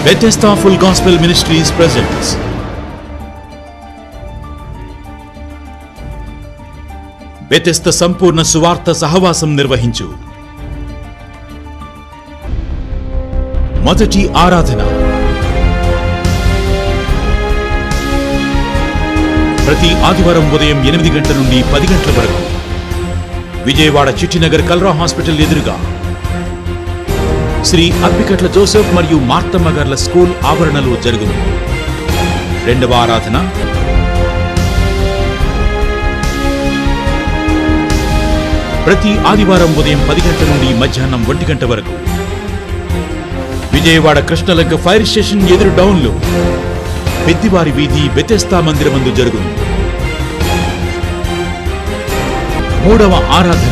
Bethesda Full Gospel Ministries presents Bethesda సంపూర్ణ సువార్త సహవాసం నిర్వహించు మొదటి ఆరాధన ప్రతి ఆదివారం ఉదయం ఎనిమిది గంటల నుండి పది గంటల వరకు విజయవాడ చిట్టినగర్ కల్రా హాస్పిటల్ ఎదురుగా శ్రీ అప్పికట్ల జోసెఫ్ మరియు మార్తమ్మ గార్ల స్కూల్ ఆవరణలో జరుగును రెండవ ఆరాధన ప్రతి ఆదివారం ఉదయం పది గంటల నుండి మధ్యాహ్నం ఒంటి గంట వరకు విజయవాడ కృష్ణలంక ఫైర్ స్టేషన్ ఎదురు డౌన్లో పెద్దివారి వీధి బెతెస్తా మందిరమందు జరుగును మూడవ ఆరాధన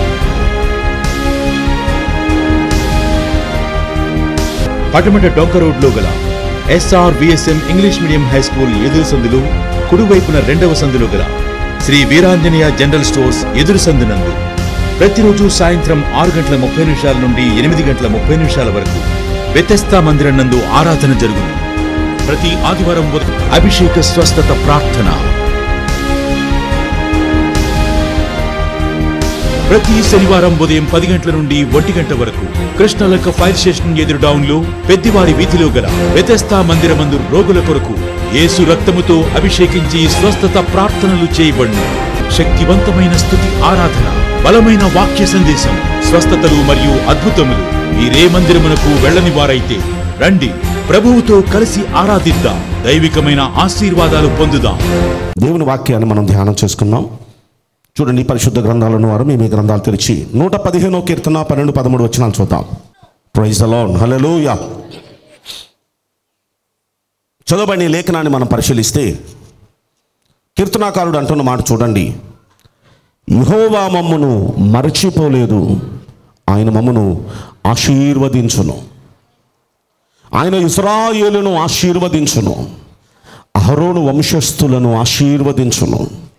పటమట డొంక రోడ్లో గల SR VSM English medium high school ఎదురు సందులు కుడివైపున రెండవ సందులో గల శ్రీ వీరాంజనేయ జనరల్ స్టోర్స్ ఎదురు సందునందు ప్రతిరోజు సాయంత్రం ఆరు గంటల ముప్పై నిమిషాల నుండి ఎనిమిది గంటల ముప్పై నిమిషాల వరకు వ్యతస్థా మందిరం నందు ఆరాధన జరుగును ప్రతి ఆదివారం ఉదయం అభిషేక స్వస్థత ప్రార్థన ప్రతి శనివారం ఉదయం పది గంటల నుండి ఒంటి గంట వరకు కృష్ణలక్క ఫైర్ స్టేషన్ ఎదురు డౌన్లో పెద్దివారి వీధిలో గల వ్యతస్థా మందిరమందు రోగుల కొరకు యేసు రక్తముతో అభిషేకించి స్వస్థత ప్రార్థనలు చేయబడును శక్తివంతమైన స్థుతి ఆరాధన బలమైన వాక్య సందేశం స్వస్థతలు మరియు అద్భుతములు మీరే మందిరమునకు వెళ్ళని వారైతే రండి ప్రభువుతో కలిసి ఆరాధిద్దాం దైవికమైన ఆశీర్వాదాలు పొందుదాం దేవుని వాక్యాన్ని మనం ధ్యానం చేసుకుందాం చూడండి పరిశుద్ధ గ్రంథాలను వారు మీ మీ గ్రంథాలు తెరిచి నూట పదిహేనో కీర్తన పన్నెండు పదమూడు వచ్చినాలు చూద్దాం ప్రైజ్ అలాన్ హల్లెలూయా చదవబడిన ఈ లేఖనాన్ని మనం పరిశీలిస్తే కీర్తనాకారుడు అంటున్న మాట చూడండి యహోవా మమ్మును మరచిపోలేదు ఆయన మమ్మను ఆశీర్వదించును ఆయన ఇస్రాయేలును ఆశీర్వదించును అహరోను వంశస్థులను ఆశీర్వదించును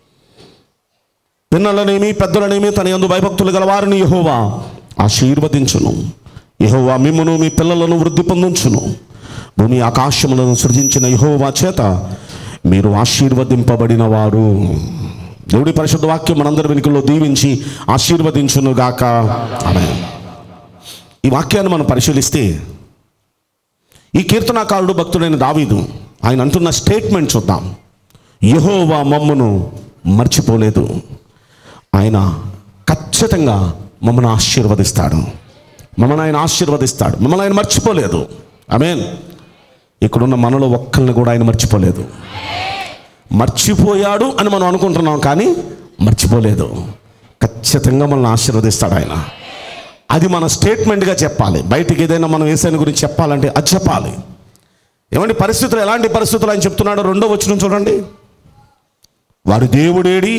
పిన్నలనేమి పెద్దలనేమి తన యందు భయభక్తులు గలవారిని యహోవా ఆశీర్వదించును యహోవా మిమ్మును మీ పిల్లలను వృద్ధి పొందించును భూమి ఆకాశములను సృజించిన యహోవా చేత మీరు ఆశీర్వదింపబడిన వారు దేవుడి పరిశుద్ధ వాక్యం మనందరి వెనుకల్లో దీవించి ఆశీర్వదించును గాక ఆమేన్. ఈ వాక్యాన్ని మనం పరిశీలిస్తే ఈ కీర్తనాకారుడు భక్తుడైన దావీదు ఆయన అంటున్న స్టేట్మెంట్ చూద్దాం యహోవా మమ్మును మర్చిపోలేదు ఆయన ఖచ్చితంగా మమ్మల్ని ఆశీర్వదిస్తాడు మమ్మల్ని ఆయన ఆశీర్వదిస్తాడు మమ్మల్ని ఆయన మర్చిపోలేదు ఆమేన్ ఇక్కడున్న మనలో ఒక్కరిని కూడా ఆయన మర్చిపోలేదు మర్చిపోయాడు అని మనం అనుకుంటున్నాం కానీ మర్చిపోలేదు ఖచ్చితంగా మనల్ని ఆశీర్వదిస్తాడు ఆయన అది మన స్టేట్మెంట్గా చెప్పాలి బయటికి ఏదైనా మనం ఏసైన గురించి చెప్పాలంటే అది చెప్పాలి ఏమండి పరిస్థితులు ఎలాంటి పరిస్థితులు ఆయన చెప్తున్నాడో రెండో వచ్చిన చూడండి వారి దేవుడేడి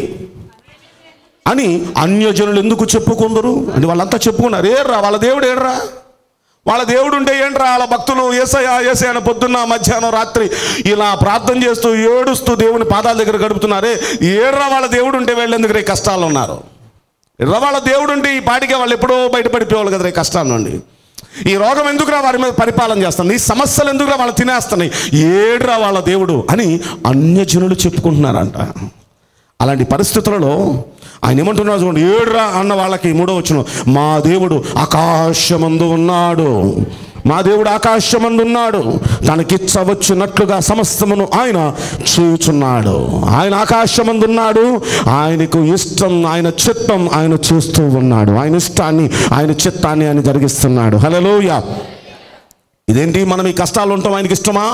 అని అన్యజనులు ఎందుకు చెప్పుకుందరు అని వాళ్ళంతా చెప్పుకున్నారు ఏర్రా వాళ్ళ దేవుడు ఏడ్రా వాళ్ళ దేవుడు ఉంటే ఏంట్రా వాళ్ళ భక్తులు ఏసయ ఏసయ పొద్దున్న మధ్యాహ్నం రాత్రి ఇలా ప్రార్థన చేస్తూ ఏడుస్తూ దేవుని పాదాల దగ్గర గడుపుతున్నారే ఏడ్రా వాళ్ళ దేవుడు ఉంటే వీళ్ళెందుకు రే కష్టాలు ఉన్నారు ఎర్ర వాళ్ళ దేవుడు ఉంటే ఈ పాటికే వాళ్ళు ఎప్పుడో బయటపడిపోవాలి కదా రే కష్టాల నుండి ఈ రోగం ఎందుకురా వారి మీద పరిపాలన చేస్తుంది ఈ సమస్యలు ఎందుకురా వాళ్ళు తినేస్తున్నాయి ఏడ్రా వాళ్ళ దేవుడు అని అన్యజనులు చెప్పుకుంటున్నారంట అలాంటి పరిస్థితులలో ఆయన ఏమంటున్నారు చూడండి ఏడ్రా అన్న వాళ్ళకి మూడో వచ్చిన మా దేవుడు ఆకాశమందు ఉన్నాడు మా దేవుడు ఆకాశమందు ఉన్నాడు తనకిచ్చవచ్చున్నట్లుగా సమస్తమును ఆయన చేయుచున్నాడు ఆయన ఆకాశమందు ఉన్నాడు ఆయనకు ఇష్టం ఆయన చిత్తం ఆయన చేస్తూ ఉన్నాడు ఆయన ఇష్టాన్ని ఆయన చిత్తాన్ని ఆయన జరిగిస్తున్నాడు హలోయ ఇదేంటి మనం ఈ కష్టాలు ఉంటాం ఆయనకి ఇష్టమా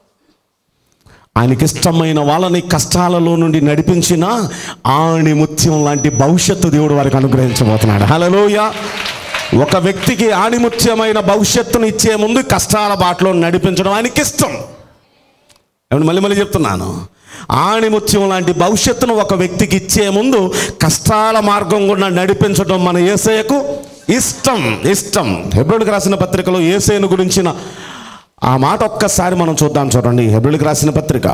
ఆయనకి ఇష్టమైన వాళ్ళని కష్టాలలో నుండి నడిపించిన ఆణి ముత్యం లాంటి భవిష్యత్తు దేవుడు వారికి అనుగ్రహించబోతున్నాడు హలోయ ఒక వ్యక్తికి ఆణిముత్యమైన భవిష్యత్తును ఇచ్చే ముందు కష్టాల బాటలో నడిపించడం ఆయనకి ఇష్టం ఏమన్నా మళ్ళీ మళ్ళీ చెప్తున్నాను ఆణిముత్యం లాంటి భవిష్యత్తును ఒక వ్యక్తికి ఇచ్చే ముందు కష్టాల మార్గం కూడా నడిపించడం మన ఏసయ్యకు ఇష్టం ఇష్టం హెబ్రోడికి రాసిన పత్రికలో ఏసైను గురించిన ఆ మాట ఒక్కసారి మనం చూద్దాం చూడండి హెబ్రిల్కి రాసిన పత్రిక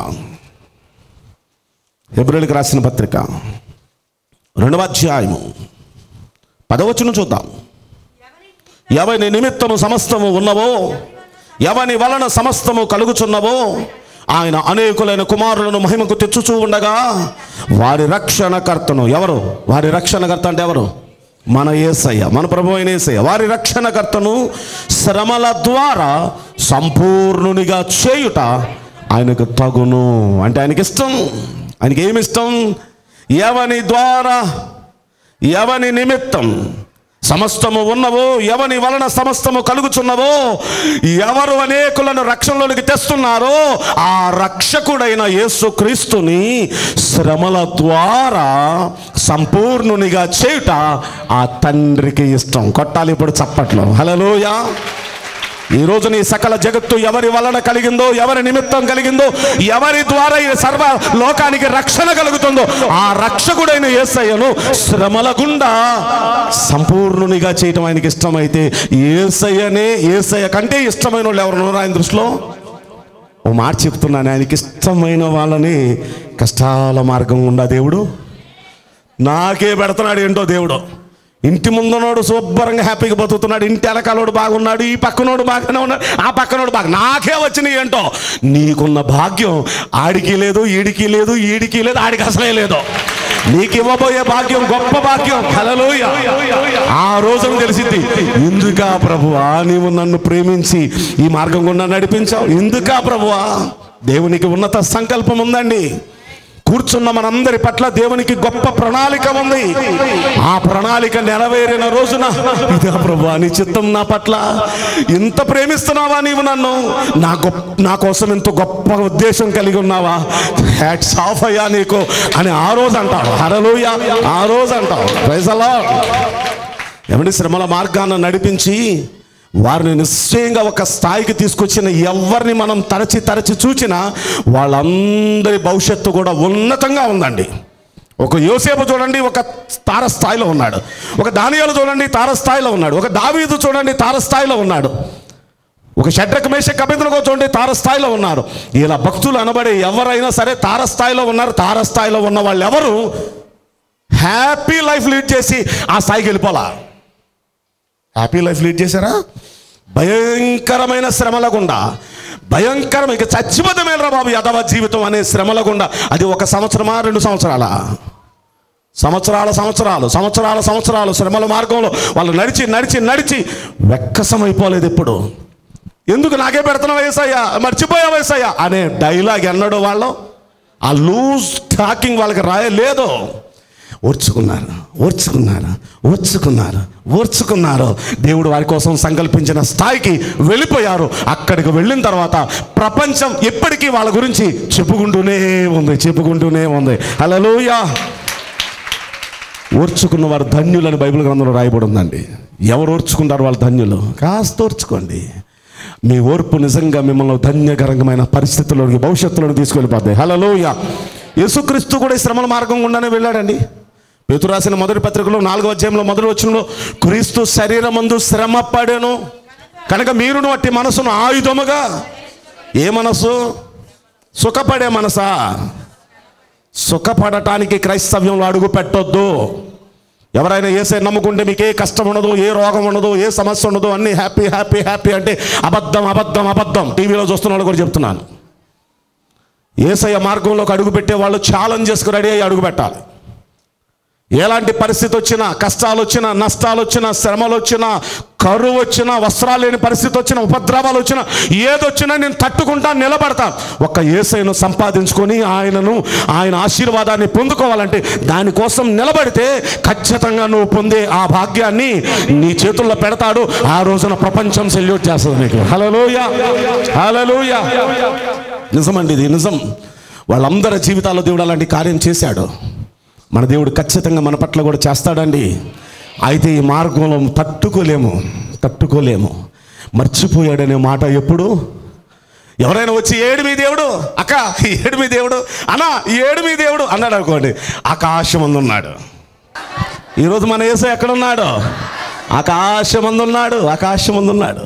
హెబ్రిల్కి రాసిన పత్రిక రెండవ అధ్యాయము పదవచనం చూద్దాం ఎవరి నిమిత్తము సమస్తము ఉన్నవో ఎవని వలన సమస్తము కలుగుచున్నవో ఆయన అనేకులైన కుమారులను మహిమకు తెచ్చుచూ ఉండగా వారి రక్షణకర్తను ఎవరు వారి రక్షణకర్త అంటే ఎవరు మన ఏసయ్య మన ప్రభు అయిన ఏసయ్య వారి రక్షణకర్తను శ్రమల ద్వారా సంపూర్ణునిగా చేయుట ఆయనకు తగును అంటే ఆయనకి ఇష్టం ఆయనకి ఏమి ఇష్టం ఎవని ద్వారా ఎవని నిమిత్తం సమస్తము ఉన్నవో ఎవని వలన సమస్తము కలుగుచున్నవో ఎవరు అనేకులను రక్షణలోనికి తెస్తున్నారో ఆ రక్షకుడైన యేసుక్రీస్తుని శ్రమల ద్వారా సంపూర్ణునిగా చేయుట ఆ తండ్రికి ఇష్టం కొట్టాలి ఇప్పుడు చప్పట్లు హలోయా ఈ రోజు నీ సకల జగత్తు ఎవరి వలన కలిగిందో ఎవరి నిమిత్తం కలిగిందో ఎవరి ద్వారా ఈ సర్వ లోకానికి రక్షణ కలుగుతుందో ఆ రక్షకుడైన ఏసయ్యను శ్రమల గుండా సంపూర్ణునిగా చేయటం ఆయనకి ఇష్టమైతే ఏసయ్యనే ఏసయ్య కంటే ఇష్టమైన వాళ్ళు ఎవరు ఉన్నారు ఆయన దృష్టిలో ఓ మాట చెప్తున్నాను ఆయనకి ఇష్టమైన వాళ్ళని కష్టాల మార్గం ఉండా దేవుడు నాకే పెడుతున్నాడు ఏంటో దేవుడు ఇంటి ముందునోడు శుభ్రంగా హ్యాపీగా బతుకుతున్నాడు ఇంటి వెనకాలోడు బాగున్నాడు ఈ పక్కనోడు బాగానే ఉన్నాడు ఆ పక్కనోడు బాగా నాకే వచ్చినాయి ఏంటో నీకున్న భాగ్యం ఆడికి లేదు ఈడికి లేదు ఈడికి లేదు ఆడికి అసలే లేదు నీకు ఇవ్వబోయే భాగ్యం గొప్ప భాగ్యం హల్లెలూయ ఆ రోజున తెలిసింది ఎందుకా ప్రభువా నీవు నన్ను ప్రేమించి ఈ మార్గం గుండా నడిపించావు ఎందుకా ప్రభువా దేవునికి ఉన్నత సంకల్పం ఉందండి కూర్చున్న మనందరి పట్ల దేవునికి గొప్ప ప్రణాళిక ఉంది ఆ ప్రణాళిక నెరవేరిన రోజున ఇదా ప్రభా నీ చిత్తం నా పట్ల ఇంత ప్రేమిస్తున్నావా నీవు నన్ను నా గొప్ప నా కోసం ఇంత గొప్ప ఉద్దేశం కలిగి ఉన్నావా హ్యాట్స్ ఆఫ్ అయ్యా నీకు అని ఆ రోజు అంటావు హరలోయ ఆ రోజు అంటావు ప్రైజలా ఎవరి శ్రమల మార్గాన్ని నడిపించి వారిని నిశ్చయంగా ఒక స్థాయికి తీసుకొచ్చిన ఎవరిని మనం తరచి తరచి చూచినా వాళ్ళందరి భవిష్యత్తు కూడా ఉన్నతంగా ఉందండి ఒక యోసేపు చూడండి ఒక తార స్థాయిలో ఉన్నాడు ఒక దానియాలు చూడండి తార స్థాయిలో ఉన్నాడు ఒక దావీదు చూడండి తార స్థాయిలో ఉన్నాడు ఒక షడ్రక మేష కబిందులకు చూడండి తార స్థాయిలో ఉన్నారు ఇలా భక్తులు అనబడే ఎవరైనా సరే తార స్థాయిలో ఉన్నారు తార స్థాయిలో ఉన్న వాళ్ళు ఎవరు హ్యాపీ లైఫ్ లీడ్ చేసి ఆ స్థాయికి వెళ్ళిపోలా హ్యాపీ లైఫ్ లీడ్ చేశారా భయంకరమైన శ్రమల గుండా భయంకరం ఇక చచ్చిపోతమేలరా బాబు యథవ జీవితం అనే శ్రమల గుండా అది ఒక సంవత్సరమా రెండు సంవత్సరాల సంవత్సరాల సంవత్సరాలు సంవత్సరాల సంవత్సరాలు శ్రమల మార్గంలో వాళ్ళు నడిచి నడిచి నడిచి వెక్కసమైపోలేదు ఇప్పుడు ఎందుకు నాకే పెడుతున్నావు వేసయ్యా మర్చిపోయావు వేసయ్యా అనే డైలాగ్ ఎన్నడో వాళ్ళు ఆ లూజ్ టాకింగ్ వాళ్ళకి రాయలేదు ఓర్చుకున్నారు ఓర్చుకున్నారు ఓర్చుకున్నారు ఓర్చుకున్నారు దేవుడు వారి కోసం సంకల్పించిన స్థాయికి వెళ్ళిపోయారు అక్కడికి వెళ్ళిన తర్వాత ప్రపంచం ఎప్పటికీ వాళ్ళ గురించి చెప్పుకుంటూనే ఉంది చెప్పుకుంటూనే ఉంది హల్లెలూయా ఓర్చుకున్న వారు ధన్యులని బైబిల్ గ్రంథంలో రాయబడి ఉందండి ఎవరు ఓర్చుకుంటారు వాళ్ళు ధన్యులు కాస్త ఓర్చుకోండి మీ ఓర్పు నిజంగా మిమ్మల్ని ధన్యకరంగమైన పరిస్థితుల్లోకి భవిష్యత్తులోకి తీసుకెళ్ళిపోతాయి హలోయ యేసుక్రీస్తు కూడా ఈ శ్రమల మార్గం గుండానే వెళ్ళాడండి పేతురు రాసిన మొదటి పత్రికలో నాలుగో అధ్యాయంలో మొదటి వచ్చినలో క్రీస్తు శరీరమందు శ్రమ పడెను కనుక మీరును అట్టి మనసును ఆయుధముగా ఏ మనసు సుఖపడే మనసా సుఖపడటానికి క్రైస్తవ్యంలో అడుగు పెట్టొద్దు ఎవరైనా ఏసై నమ్ముకుంటే మీకు ఏ కష్టం ఉండదు ఏ రోగం ఉండదు ఏ సమస్య ఉండదు అన్నీ హ్యాపీ హ్యాపీ హ్యాపీ అంటే అబద్ధం అబద్ధం అబద్ధం టీవీలో చూస్తున్న వాళ్ళు కూడా చెప్తున్నాను ఏసయ్య మార్గంలోకి అడుగు పెట్టే వాళ్ళు ఛాలెంజ్ చేసుకుని రెడీ అయ్యి అడుగు పెట్టాలి ఎలాంటి పరిస్థితి వచ్చినా కష్టాలు వచ్చినా నష్టాలు వచ్చినా శ్రమలు వచ్చినా కరువు వచ్చినా వస్త్రాలు లేని పరిస్థితి వచ్చినా ఉపద్రవాలు వచ్చినా ఏదొచ్చినా నేను తట్టుకుంటా నిలబడతా ఒక్క ఏసైను సంపాదించుకొని ఆయనను ఆయన ఆశీర్వాదాన్ని పొందుకోవాలంటే దానికోసం నిలబడితే ఖచ్చితంగా నువ్వు పొందే ఆ భాగ్యాన్ని నీ చేతుల్లో పెడతాడు ఆ రోజున ప్రపంచం సెల్యూట్ చేస్తుంది నీకు హలోయ హలోయ నిజమండి ఇది నిజం వాళ్ళందరి జీవితాల్లో దేవుడు అలాంటి కార్యం చేశాడు మన దేవుడు ఖచ్చితంగా మన పట్ల కూడా చేస్తాడండి అయితే ఈ మార్గంలో తట్టుకోలేము తట్టుకోలేము మర్చిపోయాడనే మాట ఎప్పుడు ఎవరైనా వచ్చి ఏడు మీ దేవుడు అక్క ఏడు మీ దేవుడు అన్నా ఏడు మీ దేవుడు అన్నాడు అనుకోండి ఆకాశం ఉన్నాడు ఈరోజు మన యేసు ఎక్కడున్నాడు ఆకాశమందు ఉన్నాడు ఆకాశమందు ఉన్నాడు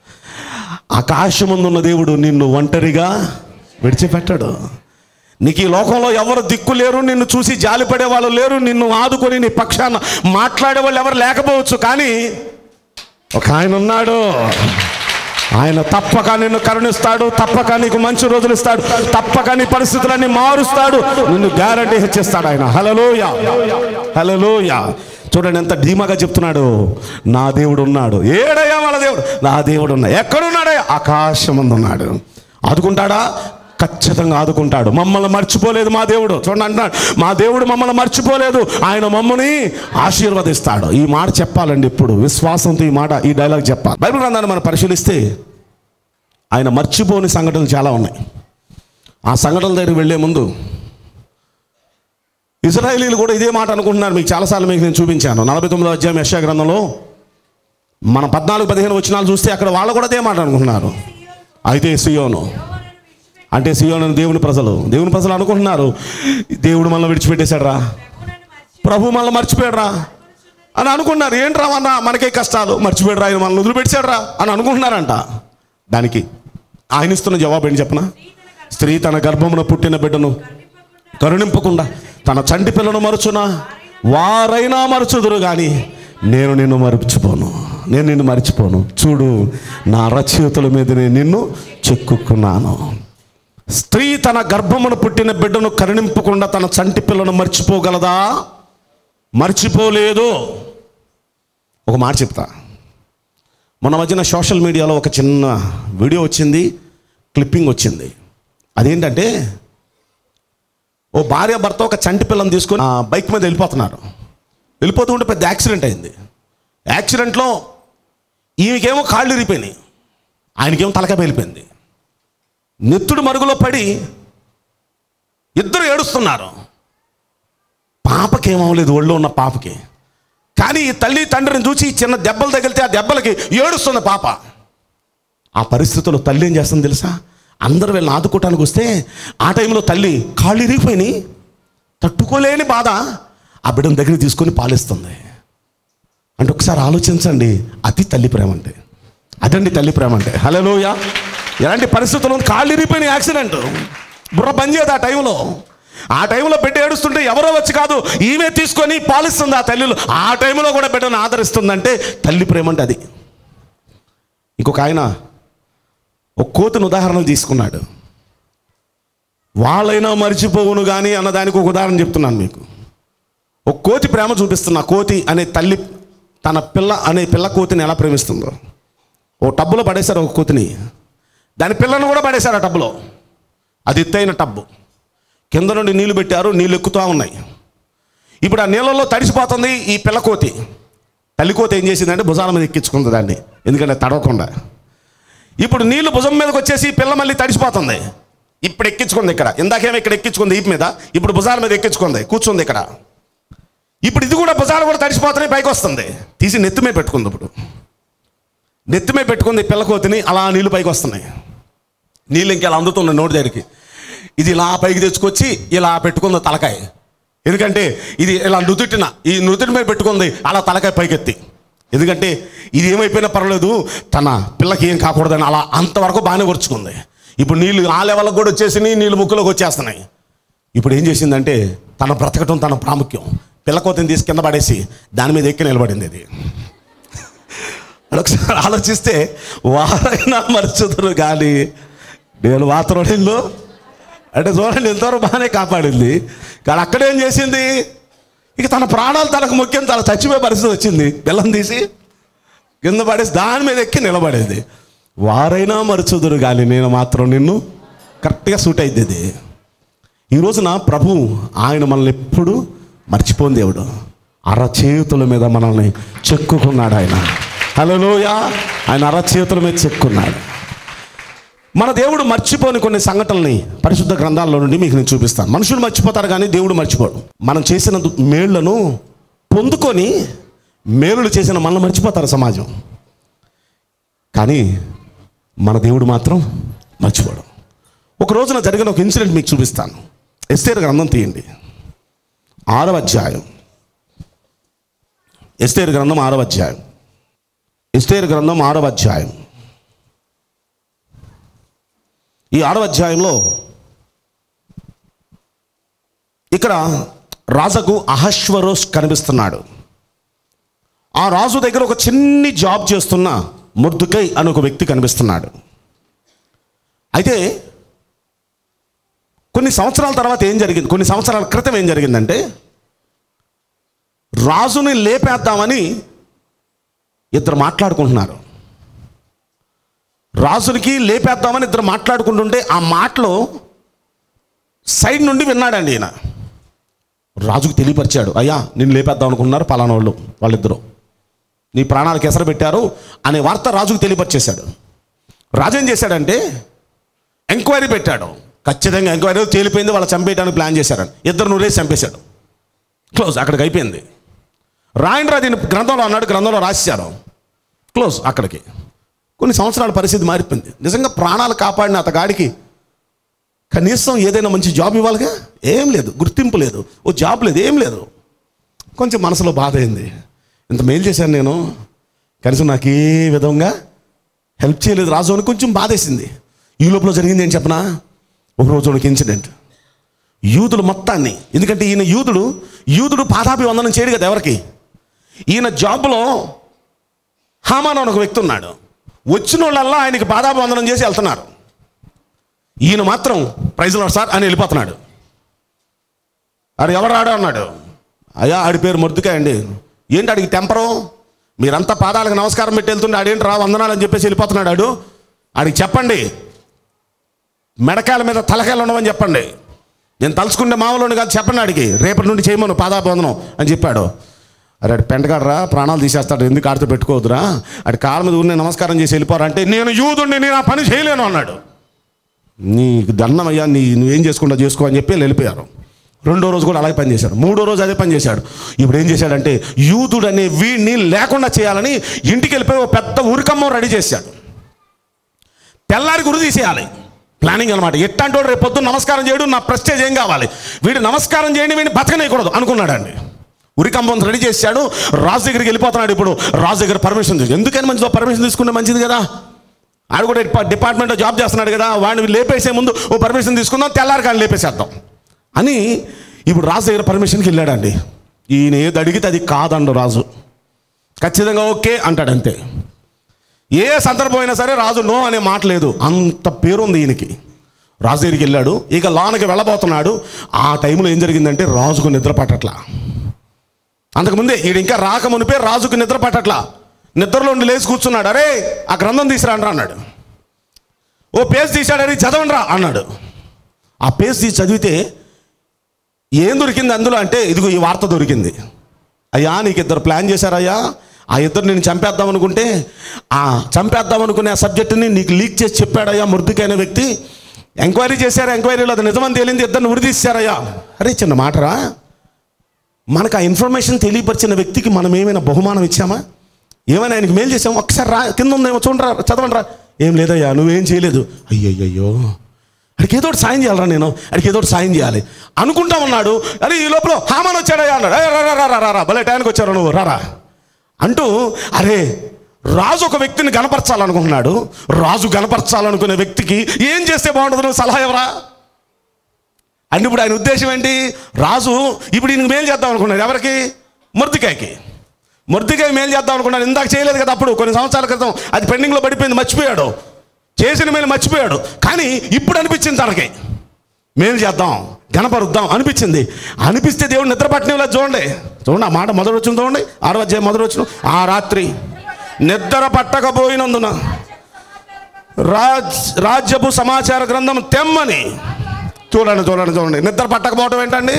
ఆకాశమందున్న దేవుడు నిన్ను ఒంటరిగా విడిచిపెట్టాడు నీకు ఈ లోకంలో ఎవరు దిక్కు లేరు నిన్ను చూసి జాలిపడే వాళ్ళు లేరు నిన్ను ఆదుకొని నీ పక్షాన మాట్లాడే వాళ్ళు ఎవరు లేకపోవచ్చు కానీ ఒక ఆయన ఉన్నాడు ఆయన తప్పక నిన్ను కరుణిస్తాడు తప్పక నీకు మంచి రోజులు ఇస్తాడు తప్పక నీ పరిస్థితులన్నీ మారుస్తాడు నిన్ను గ్యారంటీ హెచ్చిస్తాడు ఆయన హలలోయ హలలోయ చూడండి ఎంత ధీమాగా చెప్తున్నాడు నా దేవుడు ఉన్నాడు ఏడయ్యా వాళ్ళ దేవుడు నా దేవుడు ఉన్నాడు ఎక్కడున్నాడయ్యా ఆకాశం ముందు ఉన్నాడు ఆదుకుంటాడా ఖచ్చితంగా ఆదుకుంటాడు మమ్మల్ని మర్చిపోలేదు మా దేవుడు చూడండి అంటున్నాడు మా దేవుడు మమ్మల్ని మర్చిపోలేదు ఆయన మమ్మల్ని ఆశీర్వదిస్తాడు ఈ మాట చెప్పాలండి ఇప్పుడు విశ్వాసంతో ఈ మాట ఈ డైలాగ్ చెప్పాలి బైబిల్ గ్రంథాన్ని మనం పరిశీలిస్తే ఆయన మర్చిపోని సంఘటనలు చాలా ఉన్నాయి ఆ సంఘటనల దగ్గరికి వెళ్ళే ముందు ఇజ్రాయేలీలు కూడా ఇదే మాట అనుకుంటున్నారు మీకు చాలాసార్లు మీకు నేను చూపించాను నలభై తొమ్మిదో అధ్యాయం యశా గ్రంథంలో మన పద్నాలుగు పదిహేను వచనాలు చూస్తే అక్కడ వాళ్ళు కూడా అదే మాట అనుకుంటున్నారు అయితే సియోను అంటే సియోను దేవుని ప్రజలు దేవుని ప్రజలు అనుకుంటున్నారు దేవుడు మనల్ని విడిచిపెట్టేశాడు రా ప్రభు మనల్ని మర్చిపోయాడు రా అని అనుకున్నారు ఏంట్రా అన్న మనకే కష్టాలు మర్చిపోయాడు రా ఆయన మనల్ని వదిలిపెట్టాడు రా అని అనుకుంటున్నారంట దానికి ఆయన ఇస్తున్న జవాబు ఏంటి చెప్పనా స్త్రీ తన గర్భమున పుట్టిన బిడ్డను కరుణింపకుండా తన చంటి పిల్లను మరుచునా వారైనా మరచుదురు కానీ నేను నిన్ను మర్చిపోను నేను నిన్ను మర్చిపోను చూడు నా రచయితల మీద నేను నిన్ను చెక్కుకున్నాను స్త్రీ తన గర్భమున పుట్టిన బిడ్డను కరుణింపకుండా తన చంటి పిల్లను మర్చిపోగలదా మర్చిపోలేదు ఒక మాట చెప్తా మొన్న మధ్యన సోషల్ మీడియాలో ఒక చిన్న వీడియో వచ్చింది క్లిప్పింగ్ వచ్చింది అదేంటంటే ఓ భార్య భర్త ఒక చంటి పిల్లని తీసుకొని ఆ బైక్ మీద వెళ్ళిపోతున్నారు వెళ్ళిపోతూ ఉంటే పెద్ద యాక్సిడెంట్ అయింది యాక్సిడెంట్లో ఈమెకేమో కాళ్ళు ఇరిగిపోయినాయి ఆయనకేమో తలకాయ వెళ్ళిపోయింది నెత్తుడు మరుగులో పడి ఇద్దరు ఏడుస్తున్నారు పాపకేమవలేదు ఒళ్ళో ఉన్న పాపకి కానీ ఈ తల్లి తండ్రిని చూసి చిన్న దెబ్బలు తగిలితే ఆ దెబ్బలకి ఏడుస్తుంది పాప ఆ పరిస్థితుల్లో తల్లి ఏం చేస్తుంది తెలుసా అందరు వీళ్ళని ఆదుకోవటానికి వస్తే ఆ టైంలో తల్లి కాళ్ళు ఇరిగిపోయినాయి తట్టుకోలేని బాధ ఆ బిడ్డను దగ్గర తీసుకొని పాలిస్తుంది అంటే ఒకసారి ఆలోచించండి అది తల్లి ప్రేమ అంటే అదండి తల్లి ప్రేమ అంటే హలోయ ఎలాంటి పరిస్థితుల్లో కాళ్ళు ఇరిగిపోయిన యాక్సిడెంట్ బుర్ర పనిచేయదు ఆ టైంలో ఆ టైంలో బిడ్డ ఏడుస్తుంటే ఎవరో వచ్చి కాదు ఈమె తీసుకొని పాలిస్తుంది ఆ తల్లిలో ఆ టైంలో కూడా బిడ్డను ఆదరిస్తుందంటే తల్లి ప్రేమ అంటే అది ఇంకొక ఆయన ఒక కోతిని ఉదాహరణలు తీసుకున్నాడు వాళ్ళైనా మర్చిపోవును కానీ అన్నదానికి ఒక ఉదాహరణ చెప్తున్నాను మీకు ఒక కోతి ప్రేమ చూపిస్తున్నా కోతి అనే తల్లి తన పిల్ల అనే పిల్ల కోతిని ఎలా ప్రేమిస్తుందో ఓ టబ్బులో పడేశారు ఒక కోతిని దాని పిల్లను కూడా పడేశారు ఆ టబ్బులో అది ఎత్తైన టబ్బు కింద నుండి నీళ్లు పెట్టారు నీళ్ళు ఎక్కుతూ ఉన్నాయి ఇప్పుడు ఆ నీళ్ళలో తడిసిపోతుంది ఈ పిల్ల కోతి తల్లి కోతి ఏం చేసిందంటే భుజాల మీద ఎక్కించుకుంది దాన్ని ఎందుకంటే తడవకుండా ఇప్పుడు నీళ్లు భుజం మీదకి వచ్చేసి ఈ పిల్ల మళ్ళీ తడిసిపోతుంది ఇప్పుడు ఎక్కించుకుంది ఇక్కడ ఇందాకేమో ఇక్కడ ఎక్కించుకుంది ఈపు మీద ఇప్పుడు భుజాల మీద ఎక్కించుకుంది కూర్చుంది ఇక్కడ ఇప్పుడు ఇది కూడా భుజాలు కూడా తడిసిపోతున్నాయి పైకి వస్తుంది తీసి నెత్తిమే పెట్టుకుంది ఇప్పుడు నెత్తిమే పెట్టుకుంది ఈ పిల్ల కోతిని అలా నీళ్లు పైకి వస్తున్నాయి నీళ్ళు ఇంకెలా అందుతున్నాయి నోటి దగ్గరికి ఇది ఇలా పైకి తెచ్చుకొచ్చి ఇలా పెట్టుకుంది తలకాయ ఎందుకంటే ఇది ఇలా నుదుటిన ఈ నుదుటి మీద పెట్టుకుంది అలా తలకాయ పైకెత్తి ఎందుకంటే ఇది ఏమైపోయినా పర్వాలేదు తన పిల్లకి ఏం కాకూడదని అలా అంతవరకు బాగానే వచ్చుకుంది ఇప్పుడు నీళ్ళు ఆ లెవెల్కి కూడా వచ్చేసినాయి నీళ్ళు ముక్కులోకి వచ్చేస్తున్నాయి ఇప్పుడు ఏం చేసిందంటే తన బ్రతకటం తన ప్రాముఖ్యం పిల్లకోతని తీసి కింద పడేసి దాని మీద ఎక్కి నిలబడింది అది ఒకసారి ఆలోచిస్తే వారైనా మరుచుదురు కానీ నేను వాతరుడిలో అంటే చూడండి ఎంతవరకు బాగానే కాపాడింది కానీ అక్కడేం చేసింది ఇక తన ప్రాణాలు తనకు ముఖ్యం తన చచ్చిపోయే పరిస్థితి వచ్చింది బెల్లం తీసి కింద పడేసి దాని మీద ఎక్కి నిలబడేది వారైనా మరుచుదురు కానీ నేను మాత్రం నిన్ను కరెక్ట్గా సూట్ అయింది ఇది ఈ రోజున ప్రభు ఆయన మనల్ని ఎప్పుడు మర్చిపోని దేవుడు అరచేతుల మీద మనల్ని చెక్కుకున్నాడు ఆయన హలోయ ఆయన అరచేతుల మీద చెక్కున్నాడు మన దేవుడు మర్చిపోని కొన్ని సంఘటనల్ని పరిశుద్ధ గ్రంథాల్లో నుండి మీకు నేను చూపిస్తాను మనుషులు మర్చిపోతారు కానీ దేవుడు మర్చిపోడు మనం చేసిన దు- మేళ్లను పొందుకొని మేలులు చేసిన మనల్ని మర్చిపోతారు సమాజం కానీ మన దేవుడు మాత్రం మర్చిపోడు ఒక రోజున జరిగిన ఒక ఇన్సిడెంట్ మీకు చూపిస్తాను ఎస్తేర్ గ్రంథం తీయండి ఆరవ అధ్యాయం ఎస్తేర్ గ్రంథం ఆరవ అధ్యాయం ఎస్తేర్ గ్రంథం ఆరవ అధ్యాయం ఈ ఆరవ అధ్యాయంలో ఇక్కడ రాజుకు అహశ్వరోష్ కనిపిస్తున్నాడు ఆ రాజు దగ్గర ఒక చిన్ని జాబ్ చేస్తున్న ముర్దుకై అని ఒక వ్యక్తి కనిపిస్తున్నాడు అయితే కొన్ని సంవత్సరాల తర్వాత ఏం జరిగింది కొన్ని సంవత్సరాల క్రితం ఏం జరిగిందంటే రాజుని లేపేద్దామని ఇద్దరు మాట్లాడుకుంటున్నారు రాజునికి లేపేద్దామని ఇద్దరు మాట్లాడుకుంటుంటే ఆ మాటలో సైడ్ నుండి విన్నాడండి ఈయన రాజుకు తెలియపరిచాడు అయ్యా నేను లేపేద్దాం అనుకున్నారు పలానా వాళ్ళు వాళ్ళిద్దరూ నీ ప్రాణాలకు ఎసరు పెట్టారు అనే వార్త రాజుకు తెలియపరిచేశాడు రాజు ఏం చేశాడంటే ఎంక్వైరీ పెట్టాడు ఖచ్చితంగా ఎంక్వైరీ తేలిపోయింది వాళ్ళు చంపేయడానికి ప్లాన్ చేశారని ఇద్దరు నూరేసి చంపేశాడు క్లోజ్ అక్కడికి అయిపోయింది రాయండ్రా దీని గ్రంథంలో అన్నాడు గ్రంథంలో రాశారు క్లోజ్ అక్కడికి కొన్ని సంవత్సరాల పరిస్థితి మారిపోయింది నిజంగా ప్రాణాలు కాపాడిన అతగాడికి కనీసం ఏదైనా మంచి జాబ్ ఇవ్వాలిగా ఏం లేదు గుర్తింపు లేదు ఓ జాబ్ లేదు ఏం లేదు కొంచెం మనసులో బాధ అయింది ఇంత మేలు చేశాను నేను కనీసం నాకు ఏ విధంగా హెల్ప్ చేయలేదు రాజు అని కొంచెం బాధేసింది ఈ లోపల జరిగింది ఏం చెప్పనా ఒక రోజు ఒక ఇన్సిడెంట్ యూదులు మొత్తాన్ని ఎందుకంటే ఈయన యూదుడు యూదుడు పాదాభివందనం చేయడు కదా ఎవరికి ఈయన జాబ్లో హామాన్ అని ఒక వ్యక్తి ఉన్నాడు వచ్చిన వాళ్ళల్లా ఆయనకి పాదాభివందనం చేసి వెళ్తున్నారు ఈయన మాత్రం ప్రైజ్లో సార్ అని వెళ్ళిపోతున్నాడు ఆడు ఎవరాడు అన్నాడు అయ్యా ఆడి పేరు మొద్దుకాయ అండి ఏంటి ఆడికి టెంపరు మీరంతా పాదాలకు నమస్కారం పెట్టి వెళ్తుండే ఆడేంటి రా వందనాలు అని చెప్పేసి వెళ్ళిపోతున్నాడు ఆడు ఆడికి చెప్పండి మెడకాయల మీద తలకాయలు ఉండవని చెప్పండి నేను తలుచుకుంటే మామూలు కాదు చెప్పండి ఆడికి రేపటి నుండి చేయమను పాదాబంధనం అని చెప్పాడు అరే ఆడు పెంటగాడరా ప్రాణాలు తీసేస్తాడు ఎందుకు ఆడితో పెట్టుకోవద్దురా ఆడి కాళ్ళ మీద ఊరిని నమస్కారం చేసి వెళ్ళిపోరా అంటే నేను యూదుండి నేను ఆ పని చేయలేను అన్నాడు నీకు దండమయ్యా నీ నువ్వేం చేసుకుంటా చేసుకో అని చెప్పి వీళ్ళు వెళ్ళిపోయారు రెండో రోజు కూడా అలాగే పని చేశాడు మూడో రోజు అదే పని చేశాడు ఇప్పుడు ఏం చేశాడంటే యూదుడు అనే వీడిని లేకుండా చేయాలని ఇంటికి వెళ్ళిపోయి ఒక పెద్ద ఉరికమ్మం రెడీ చేశాడు తెల్లారి గురి తీసేయాలి ప్లానింగ్ అనమాట ఎట్టంటే రేపు పొద్దున్న నమస్కారం చేయడం నా ప్రెస్టేజ్ ఏం కావాలి వీడు నమస్కారం చేయండి వీడిని బతకనేయకూడదు అనుకున్నాడండి ఉరికంబం రెడీ చేశాడు రాజు దగ్గరికి వెళ్ళిపోతున్నాడు ఇప్పుడు రాజు దగ్గర పర్మిషన్ తీసుకు ఎందుకని మంచిదో పర్మిషన్ తీసుకుంటే మంచిది కదా ఆడు కూడా డిపా- డిపార్ట్మెంట్లో జాబ్ చేస్తున్నాడు కదా వాడిని లేపేసే ముందు ఓ పర్మిషన్ తీసుకుందాం తెల్లారి కానీ లేపేసేద్దాం అని ఇప్పుడు రాజు దగ్గర పర్మిషన్కి వెళ్ళాడండి ఈయన ఏది అడిగితే అది కాదండు రాజు ఖచ్చితంగా ఓకే అంటాడు అంతే ఏ సందర్భం అయినా సరే రాజు నో అనే మాట లేదు అంత పేరుంది ఈయనకి రాజు దగ్గరికి వెళ్ళాడు ఇక లోనకి వెళ్ళబోతున్నాడు ఆ టైంలో ఏం జరిగిందంటే రాజుకు నిద్ర పట్టట్లా అంతకుముందే ఈడు ఇంకా రాకమునిపే రాజుకు నిద్ర పట్టట్లా నిద్రలో ఉండి లేచి కూర్చున్నాడు అరే ఆ గ్రంథం తీసుకురాండ్రా అన్నాడు ఓ పేజ్ తీశాడని చదవండిరా అన్నాడు ఆ పేజ్ తీసి చదివితే ఏం దొరికింది అందులో అంటే ఇదిగో ఈ వార్త దొరికింది అయ్యా నీకు ఇద్దరు ప్లాన్ చేశారయ్యా ఆ ఇద్దరు నేను చంపేద్దాం అనుకుంటే ఆ చంపేద్దాం అనుకునే ఆ సబ్జెక్టుని నీకు లీక్ చేసి చెప్పాడయ్యా మృతికైన వ్యక్తి ఎంక్వైరీ చేశారు ఎంక్వైరీలో అది నిజమని తేలింది ఇద్దరిని ఉరిదీశారయ్యా అరే చిన్న మాటరా మనకు ఆ ఇన్ఫర్మేషన్ తెలియపరిచిన వ్యక్తికి మనం ఏమైనా బహుమానం ఇచ్చామా ఏమైనా ఆయనకి మేలు చేసాం ఒకసారి రా కింద ఉందేమో చూడరా చదవండి రా ఏం లేదయ్యా నువ్వేం చేయలేదు అయ్యయ్యో అడికి ఏదో ఒకటి సాయం చేయాలరా నేను అడికి ఏదో ఒకటి సాయం చేయాలి అనుకుంటా ఉన్నాడు అరే ఈ లోపల హామాన్ వచ్చాడయ్యా అన్నాడు "ఏ, రా రా, రా, రా, రా, రా భలే టైంకి వచ్చారు నువ్వు రారా అంటూ అరే రాజు ఒక వ్యక్తిని గనపరచాలనుకుంటున్నాడు రాజు గనపరచాలనుకునే వ్యక్తికి ఏం చేస్తే బాగుంటుంది నువ్వు సలహా ఎవరా అంటే ఇప్పుడు ఆయన ఉద్దేశం ఏంటి రాజు ఇప్పుడు ఈయనకి మేలు చేద్దాం అనుకున్నాడు ఎవరికి ముర్తికాయకి ముర్తికాయ మేలు చేద్దాం అనుకున్నాడు ఇందాక చేయలేదు కదా అప్పుడు కొన్ని సంవత్సరాల క్రితం అది పెండింగ్లో పడిపోయింది మర్చిపోయాడు చేసిన మేలు మర్చిపోయాడు కానీ ఇప్పుడు అనిపించింది తనకి మేలు చేద్దాం గణపరుద్దాం అనిపించింది అనిపిస్తే దేవుడు నిద్ర పట్టణంలో చూడండి చూడండి ఆ మాట మొదటి వచ్చిన చూడండి ఆరో అధ్యాయం మొదటి వచ్చిన ఆ రాత్రి నిద్ర పట్టకపోయినందున రాజ్ రాజ్యపు సమాచార గ్రంథం తెమ్మని చూడండి చూడండి చూడండి నిద్ర పట్టకపోవటం ఏంటండి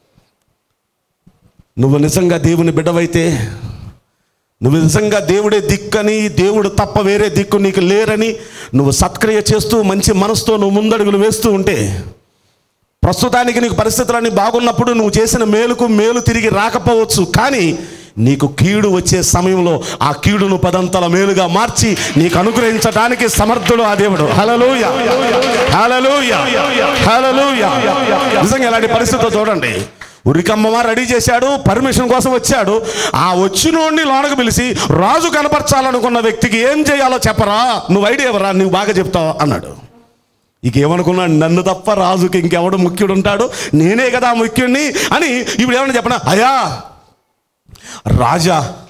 నువ్వు నిజంగా దేవుని బిడ్డవైతే నువ్వు నిజంగా దేవుడే దిక్కని దేవుడు తప్ప వేరే దిక్కు నీకు లేరని నువ్వు సత్క్రియ చేస్తూ మంచి మనసుతో నువ్వు ముందడుగులు వేస్తూ ఉంటే ప్రస్తుతానికి నీకు పరిస్థితులన్నీ బాగున్నప్పుడు నువ్వు చేసిన మేలుకు మేలు తిరిగి రాకపోవచ్చు కానీ నీకు కీడు వచ్చే సమయంలో ఆ కీడును పదంతల మేలుగా మార్చి నీకు అనుగ్రహించడానికి సమర్థుడు ఆ దేవుడు హలలుయ హలలుయ హలలుయ నిజంగా ఇలాంటి పరిస్థితితో చూడండి ఉరికమ్మమ్మ రెడీ చేశాడు పర్మిషన్ కోసం వచ్చాడు ఆ వచ్చినోడిని లోనకు పిలిచి రాజు కనపరచాలనుకున్న వ్యక్తికి ఏం చేయాలో చెప్పరా నువ్వు ఐడియా ఎవరా నువ్వు బాగా చెప్తావు అన్నాడు ఇక ఏమనుకున్నాడు నన్ను తప్ప రాజుకి ఇంకెవడు ముఖ్యుడు ఉంటాడు నేనే కదా ముఖ్యుడిని అని ఇప్పుడు ఏమన్నా చెప్పనా అయ్యా రాజా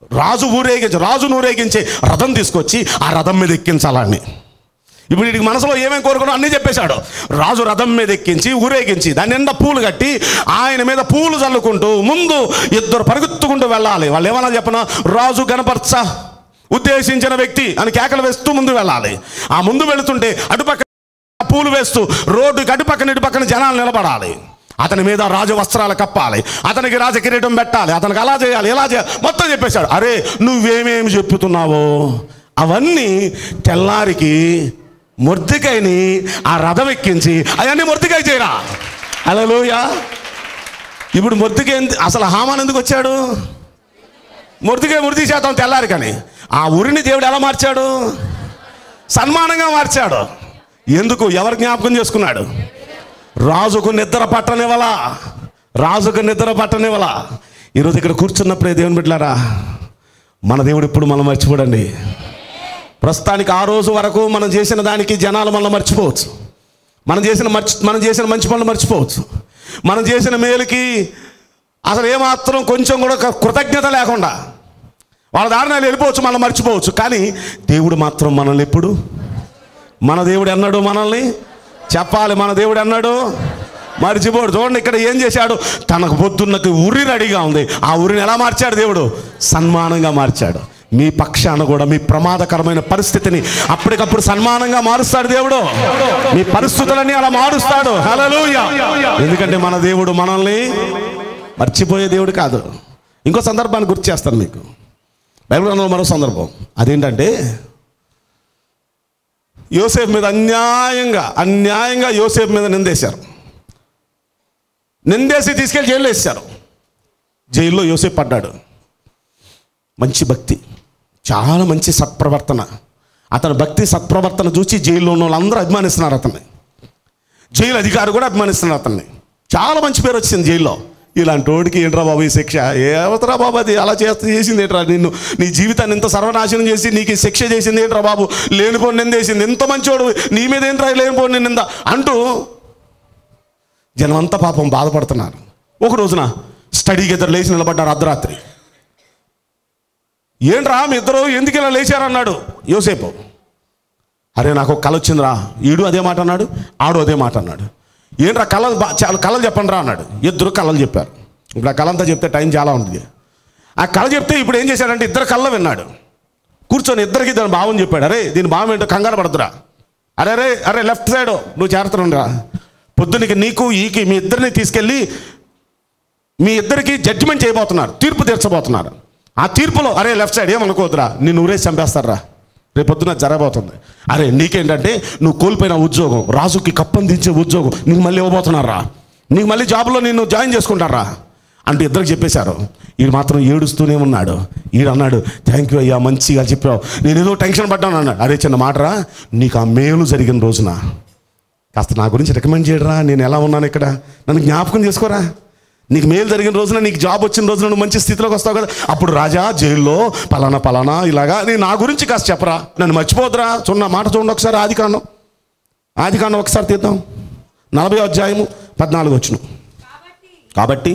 రాజు ఊరేగించి రాజును ఊరేగించి రథం తీసుకొచ్చి ఆ రథం మీద ఎక్కించాలని ఇప్పుడు వీడికి మనసులో ఏమేం కోరుకున్నా అన్నీ చెప్పేశాడు రాజు రథం మీద ఎక్కించి ఊరేగించి దాని నిండా పూలు కట్టి ఆయన మీద పూలు చల్లుకుంటూ ముందు ఇద్దరు పరుగుత్తుకుంటూ వెళ్ళాలి వాళ్ళు ఏమన్నా చెప్పిన రాజు గణపర్చ ఉద్దేశించిన వ్యక్తి అని కేకలు వేస్తూ ముందు వెళ్ళాలి ఆ ముందు వెళుతుంటే అటుపక్క పూలు వేస్తూ రోడ్డు అటుపక్కన ఇటుపక్కన జనాలు నిలబడాలి అతని మీద రాజ వస్త్రాలు కప్పాలి అతనికి రాజ కిరీటం పెట్టాలి అతనికి అలా చేయాలి ఎలా చేయాలి మొత్తం చెప్పేశాడు అరే నువ్వేమేమి చెప్పుతున్నావో అవన్నీ తెల్లారికి మొర్దికైని ఆ రథం ఎక్కించి అవన్నీ మొర్దికాయ చేయరా హలోయ ఇప్పుడు మొర్దికాయ ఎందు- అసలు హామాన్ ఎందుకు వచ్చాడు మొర్దికాయ మృతి శాతం తెల్లారి కానీ ఆ ఉరిని దేవుడు ఎలా మార్చాడు సన్మానంగా మార్చాడు ఎందుకు ఎవరు జ్ఞాపకం చేసుకున్నాడు రాజుకు నిద్ర పట్టనివ్వలా రాజుకు నిద్ర పట్టనివ్వలా ఈరోజు ఇక్కడ కూర్చున్నప్పుడే దేవుని బిడ్డలారా మన దేవుడు ఇప్పుడు మనం మర్చిపోడండి ప్రస్తుతానికి ఆ రోజు వరకు మనం చేసిన దానికి జనాలు మనల్ని మర్చిపోవచ్చు మనం చేసిన మర్చి మనం చేసిన మంచి పనులు మర్చిపోవచ్చు మనం చేసిన మేలుకి అసలు ఏమాత్రం కొంచెం కూడా కృతజ్ఞత లేకుండా వాళ్ళ దారిన వెళ్ళిపోవచ్చు మనం మర్చిపోవచ్చు కానీ దేవుడు మాత్రం మనల్ని ఎప్పుడు మన దేవుడు అన్నాడు మనల్ని చెప్పాలి మన దేవుడు అన్నాడు మర్చిపోడు చూడండి ఇక్కడ ఏం చేశాడు తనకు పొద్దున్నకి ఉరి రెడీగా ఉంది ఆ ఉరిని ఎలా మార్చాడు దేవుడు సన్మానంగా మార్చాడు మీ పక్షాన కూడా మీ ప్రమాదకరమైన పరిస్థితిని అప్పటికప్పుడు సన్మానంగా మారుస్తాడు దేవుడు మీ పరిస్థితులన్నీ అలా మారుస్తాడు హల్లెలూయా ఎందుకంటే మన దేవుడు మనల్ని మర్చిపోయే దేవుడు కాదు ఇంకో సందర్భాన్ని గుర్తు చేస్తాను మీకు బైబిల్ గ్రంథంలో మరో సందర్భం అదేంటంటే యోసేపు మీద అన్యాయంగా అన్యాయంగా యోసేపు మీద నిందేశారు నిందేసి తీసుకెళ్ళి జైల్లో వేశారు జైల్లో యోసేపు పడ్డాడు మంచి భక్తి చాలా మంచి సత్ప్రవర్తన అతని భక్తి సత్ప్రవర్తన చూసి జైల్లో ఉన్న వాళ్ళందరూ అభిమానిస్తున్నారు అతన్ని జైలు అధికారి కూడా అభిమానిస్తున్నారు అతన్ని చాలా మంచి పేరు వచ్చింది జైల్లో ఇలాంటి వాడికి ఏంట్రా బాబు ఈ శిక్ష ఏవతరా బాబు అది అలా చేస్తే చేసింది ఏంట్రా నిన్ను నీ జీవితాన్ని ఇంత సర్వనాశనం చేసి నీకు ఈ శిక్ష చేసింది ఏంట్రా బాబు లేనిపోని నిందేసింది ఎంత మంచోడు నీ మీద ఏంట్రా లేనిపోని నింద అంటూ జనం అంతా పాపం బాధపడుతున్నారు ఒక రోజున స్టడీకి ఇద్దరు లేచి నిలబడ్డారు అర్ధరాత్రి ఏంట్రా మీ ఇద్దరు ఎందుకు ఇలా లేచారన్నాడు యోసేపు అరే నాకు ఒక కళ వచ్చిందిరా ఈడు అదే మాట అన్నాడు ఆడు అదే మాట అన్నాడు ఏంట్రా కళలు బా చాలా కళలు చెప్పండి రా అన్నాడు ఇద్దరు కళలు చెప్పారు ఇప్పుడు ఆ కళ అంతా చెప్తే టైం చాలా ఉంటుంది ఆ కళ చెప్తే ఇప్పుడు ఏం చేశాడంటే ఇద్దరు కళ్ళ విన్నాడు కూర్చొని ఇద్దరికి దాని భావం చెప్పాడు అరే దీని భావం ఏంటో కంగారు పడుతురా అరే అరే అరే లెఫ్ట్ సైడ్ నువ్వు చేరుతుండరా పొద్దునకి నీకు ఈకి మీ ఇద్దరిని తీసుకెళ్ళి మీ ఇద్దరికి జడ్జిమెంట్ చేయబోతున్నారు తీర్పు తీర్చబోతున్నారు ఆ తీర్పులో అరే లెఫ్ట్ సైడ్ ఏమనుకోవద్దురా నిన్ను ఊరేసి చంపేస్తారా రేపు పొద్దున జరగబోతుంది అరే నీకేంటంటే నువ్వు కోల్పోయిన ఉద్యోగం రాజుకి కప్పందించే ఉద్యోగం నీకు మళ్ళీ ఇవ్వబోతున్నారా నీకు మళ్ళీ జాబ్లో నిన్ను జాయిన్ చేసుకుంటారా అంటే ఇద్దరికి చెప్పేశారు ఈడు మాత్రం ఏడుస్తూనే ఉన్నాడు ఈడు అన్నాడు థ్యాంక్ యూ అయ్యా మంచిగా చెప్పావు నేను ఏదో టెన్షన్ పడ్డాను అన్నాడు అరే చిన్న మాటరా నీకు ఆ మేలు జరిగిన రోజున కాస్త నా గురించి రికమెండ్ చేయడరా నేను ఎలా ఉన్నాను ఇక్కడ నన్ను జ్ఞాపకం చేసుకోరా నీకు మేలు జరిగిన రోజున నీకు జాబ్ వచ్చిన రోజున నువ్వు మంచి స్థితిలోకి వస్తావు కదా అప్పుడు రాజా జైల్లో పలానా పలానా ఇలాగా నీ నా గురించి కాస్త చెప్పరా నన్ను మర్చిపోదురా చూడ నా మాట చూడండి ఒకసారి ఆది కాండం ఆది కాండం ఒకసారి తీద్దాం నలభై అధ్యాయము పద్నాలుగు వచ్చును కాబట్టి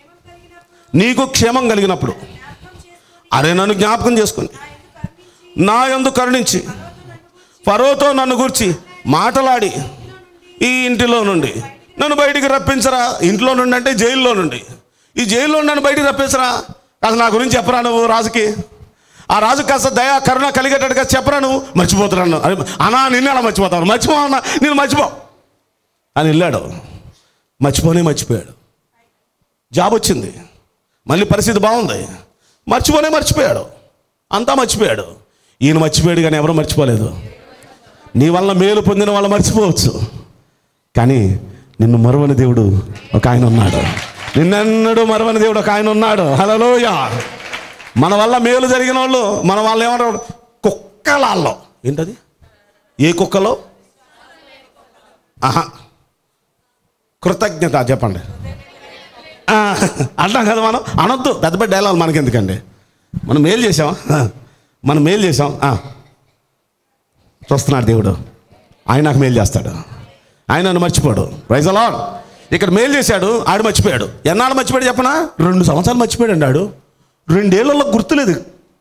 నీకు క్షేమం కలిగినప్పుడు అరే నన్ను జ్ఞాపకం చేసుకుని నా యందు కరుణించి ఫరోతో నన్ను గూర్చి మాటలాడి ఈ ఇంటిలో నుండి నన్ను బయటికి రప్పించరా ఇంట్లో నుండి అంటే జైల్లో నుండి ఈ జైల్లో నుండి నన్ను బయటికి రప్పించరా అసలు నా గురించి చెప్పరా నువ్వు రాజుకి ఆ రాజు కాస్త దయా కరుణ కలిగేటట్టుగా చెప్పరా నువ్వు మర్చిపోతున్నాను అరే అన్నా నిన్ను ఎలా మర్చిపోతావు మర్చిపో అన్నా నేను మర్చిపో అని వెళ్ళాడు మర్చిపోనే మర్చిపోయాడు జాబ్ వచ్చింది మళ్ళీ పరిస్థితి బాగుంది మర్చిపోనే మర్చిపోయాడు అంతా మర్చిపోయాడు ఈయన మర్చిపోయాడు కానీ ఎవరు మర్చిపోలేదు నీ వల్ల మేలు పొందిన వాళ్ళు మర్చిపోవచ్చు కానీ నిన్ను మరువని దేవుడు ఒక ఆయన ఉన్నాడు నిన్నెన్నడూ మరువని దేవుడు ఒక ఆయన ఉన్నాడు హలోయ మన వల్ల మేలు జరిగిన వాళ్ళు మన వాళ్ళు ఏమంటారు కుక్కలాల్లో ఏంటది ఏ కుక్కలో ఆహా కృతజ్ఞత చెప్పండి ఆ, అంటాం కదా మనం అనొద్దు పెద్ద పెద్ద డైలాగ్ మనకి ఎందుకండి మనం మేలు చేసాం ఆ, మనం మేలు చేసాం ఆ. చూస్తున్నాడు దేవుడు ఆయన నాకు మేలు చేస్తాడు ఆయన నన్ను మర్చిపోడు రైజ్ అలాన్ ఇక్కడ మేలు చేశాడు ఆడు మర్చిపోయాడు ఎన్నాళ్ళు మర్చిపోయాడు చెప్పనా రెండు సంవత్సరాలు మర్చిపోయాడు ఆడు రెండేళ్లలో గుర్తులేదు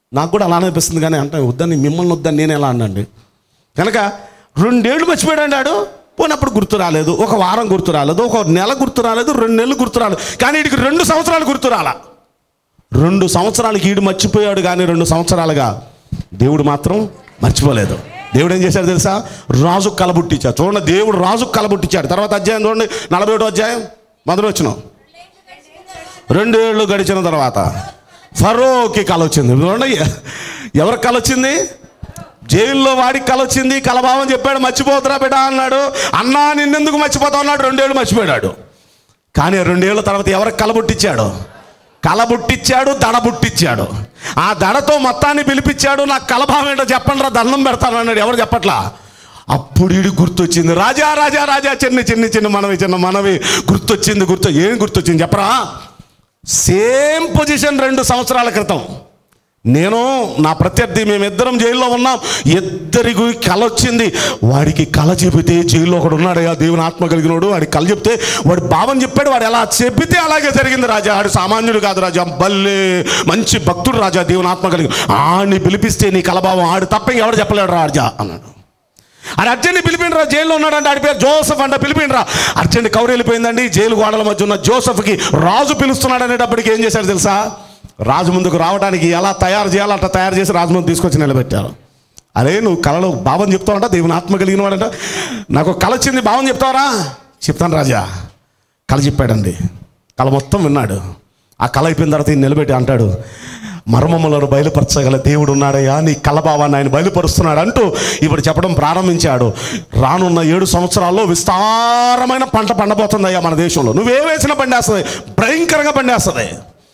నాకు కూడా అలానే అనిపిస్తుంది కానీ అంటే వద్దని మిమ్మల్ని వద్దని నేను ఎలా అనండి కనుక రెండేళ్ళు మర్చిపోయాడు ఆడు పోయినప్పుడు గుర్తు రాలేదు ఒక వారం గుర్తు రాలేదు ఒక నెల గుర్తు రాలేదు రెండు నెలలు గుర్తు రాలేదు కానీ వీడికి రెండు సంవత్సరాలు గుర్తు రాలా రెండు సంవత్సరాలకి ఈడు మర్చిపోయాడు కానీ రెండు సంవత్సరాలుగా దేవుడు మాత్రం మర్చిపోలేదు దేవుడు ఏం చేశాడు తెలుసా రాజు కలబుట్టించాడు చూడండి దేవుడు రాజు కలబుట్టించాడు తర్వాత అధ్యాయం చూడండి నలభై ఒకటో అధ్యాయం మొదలు వచ్చిన రెండేళ్ళు గడిచిన తర్వాత ఫరోకి కల వచ్చింది చూడండి ఎవరికి కల వచ్చింది జైల్లో వాడికి కల వచ్చింది కలభావం చెప్పాడు మర్చిపోతురా బిడ్డ అన్నాడు అన్నా నిన్నెందుకు మర్చిపోతావు అన్నాడు రెండేళ్ళు మర్చిపోయాడు కానీ రెండేళ్ల తర్వాత ఎవరికి కలబుట్టించాడు కలబుట్టించాడు దడ బుట్టించాడు ఆ దడతో మొత్తాన్ని పిలిపించాడు నాకు కలభావం ఏంటో చెప్పండి రా దండం పెడతాను అన్నాడు ఎవరు చెప్పట్లా అప్పుడు ఇడి గుర్తొచ్చింది రాజా రాజా రాజా చిన్న చిన్న చిన్న మనవి చిన్న మనవి గుర్తొచ్చింది గుర్తు ఏం గుర్తొచ్చింది చెప్పరా సేమ్ పొజిషన్ రెండు సంవత్సరాల క్రితం నేను నా ప్రత్యర్థి మేమిద్దరం జైల్లో ఉన్నాం ఇద్దరికి కళ వచ్చింది వాడికి కళ చెబితే జైల్లో ఒకడు ఉన్నాడయ్యా దేవుని ఆత్మ కలిగినోడు వాడికి కళ చెప్తే వాడు భావం చెప్పాడు వాడు ఎలా చెబితే అలాగే జరిగింది రాజా ఆడు సామాన్యుడు కాదు రాజా బల్లే మంచి భక్తుడు రాజా దేవుని ఆత్మ కలిగి ఆడిని పిలిపిస్తే నీ కలభావం ఆడు తప్ప ఎవడు చెప్పలేడు రాజా అన్నాడు ఆడు అర్జెంట్ పిలిపిండ్రా జైల్లో ఉన్నాడంటే ఆడి పేరు జోసఫ్ అంట పిలిపిండ్రా అర్జెంట్ కౌరు వెళ్ళిపోయిందండి జైలు గోడల మధ్య ఉన్న జోసఫ్కి రాజు పిలుస్తున్నాడు అనేటప్పటికి ఏం చేశాడు తెలుసా రాజు ముందుకు రావడానికి ఎలా తయారు చేయాలో అట్లా తయారు చేసి రాజు ముందు తీసుకొచ్చి నిలబెట్టారు అరే నువ్వు కళలో భావం చెప్తావంట దేవుని ఆత్మ కలిగిన వాడంట నాకు ఒక కళ వచ్చింది భావం చెప్తావరా చెప్తాను రాజా కళ చెప్పాడండి కళ మొత్తం విన్నాడు ఆ కళ అయిపోయిన తర్వాత ఈయన నిలబెట్టి అంటాడు మర్మములను బయలుపరచగల దేవుడు ఉన్నాడయ్యా నీ కలభావాన్ని ఆయన బయలుపరుస్తున్నాడు అంటూ ఇప్పుడు చెప్పడం ప్రారంభించాడు రానున్న ఏడు సంవత్సరాల్లో విస్తారమైన పంట పండబోతుందయ్యా మన దేశంలో నువ్వే వేసిన పండేస్తుంది భయంకరంగా పండేస్తుంది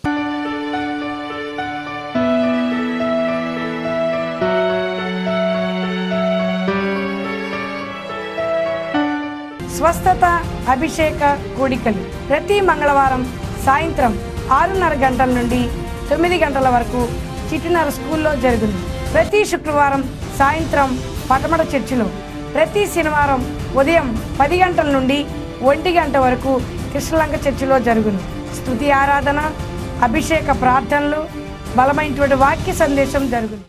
స్వస్థత అభిషేక కూడికలు ప్రతి మంగళవారం సాయంత్రం ఆరున్నర గంటల నుండి తొమ్మిది గంటల వరకు చిటినర స్కూల్లో జరుగును ప్రతి శుక్రవారం సాయంత్రం పటమట చర్చిలో ప్రతి శనివారం ఉదయం పది గంటల నుండి ఒంటి గంట వరకు కృష్ణలంక చర్చిలో జరుగును స్తుతి ఆరాధన అభిషేక ప్రార్థనలు బలమైనటువంటి వాక్య సందేశం జరుగును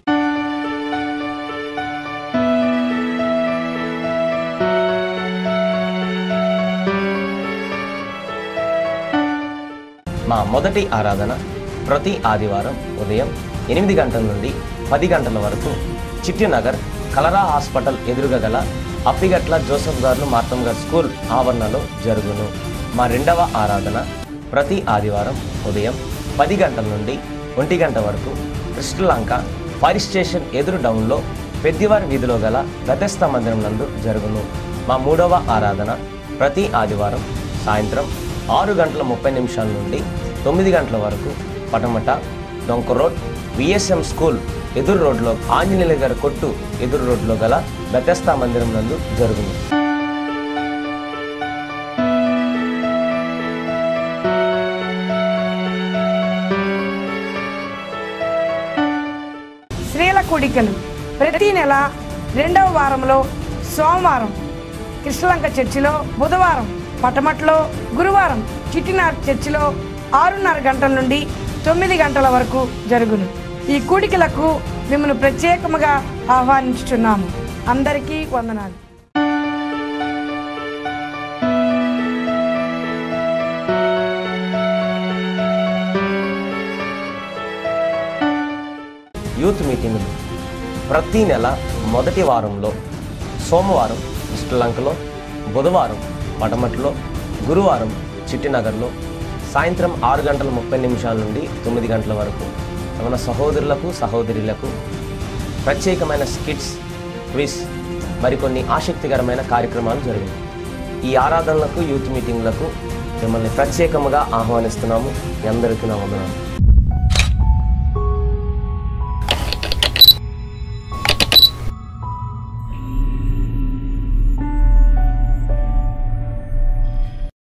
మా మొదటి ఆరాధన ప్రతి ఆదివారం ఉదయం ఎనిమిది గంటల నుండి పది గంటల వరకు చిట్టినగర్ కలరా హాస్పిటల్ ఎదురుగా గల అప్పిగట్ల జోసఫ్ గారు మార్తం గారు స్కూల్ ఆవరణలో జరుగును మా రెండవ ఆరాధన ప్రతి ఆదివారం ఉదయం పది గంటల నుండి ఒంటి గంట వరకు కృష్ణలంక ఫైర్ స్టేషన్ ఎదురు డౌన్లో పెద్దివారి వీధిలో గల గతస్థ మందిరం నందు జరుగును మా మూడవ ఆరాధన ప్రతి ఆదివారం సాయంత్రం ఆరు గంటల ముప్పై నిమిషాల నుండి తొమ్మిది గంటల వరకు పటమట డొంక రోడ్ విఎస్ఎం స్కూల్ ఎదురు రోడ్లో ఆంజనేయుల గారి కొట్టు ఎదురు రోడ్లో గల బెతస్తా మందిరం నందు జరుగును స్త్రీల కూడికలు ప్రతి నెల రెండవ వారంలో సోమవారం కృష్ణలంక చర్చిలో బుధవారం పటమట్లో గురువారం చిట్టినార్ చర్చిలో ఆరున్నర గంటల నుండి తొమ్మిది గంటల వరకు జరుగును ఈ కూడికలకు మిమ్మల్ని ప్రత్యేకముగా ఆహ్వానించుచున్నాము అందరికీ వందనాలు యూత్ మీటింగులు ప్రతి నెల మొదటి వారంలో సోమవారం శ్రీలంకలో బుధవారం పటమట్లో గురువారం చిట్టినగర్లో సాయంత్రం ఆరు గంటల ముప్పై నిమిషాల నుండి తొమ్మిది గంటల వరకు మన సహోదరులకు సహోదరులకు ప్రత్యేకమైన స్కిట్స్ క్విజ్ మరికొన్ని ఆసక్తికరమైన కార్యక్రమాలు జరిగాయి ఈ ఆరాధనలకు యూత్ మీటింగ్లకు మిమ్మల్ని ప్రత్యేకముగా ఆహ్వానిస్తున్నాము మీ అందరికీ నా వందనాలు